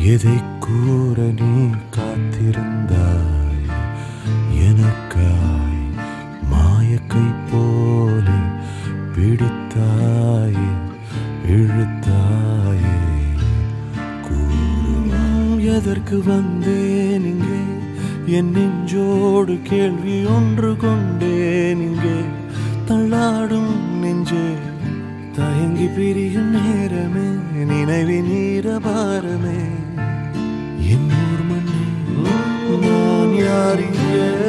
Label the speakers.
Speaker 1: எதை கூற நீ காத்திருந்தாய் எனக்காய் மாயக்கை போலே பிடித்தாயே இழுத்தாயே கூறுவான் எதற்கு வந்தேன் இங்கே என் நெஞ்சோடு கேள்வி ஒன்று கொண்டேன் இங்கே தள்ளாடும் நெஞ்சே தயங்கி பிரியும் நேரமே நினைவின் ஈரபாரமே என் ஊர் மண்ணே நான் யார் இங்கே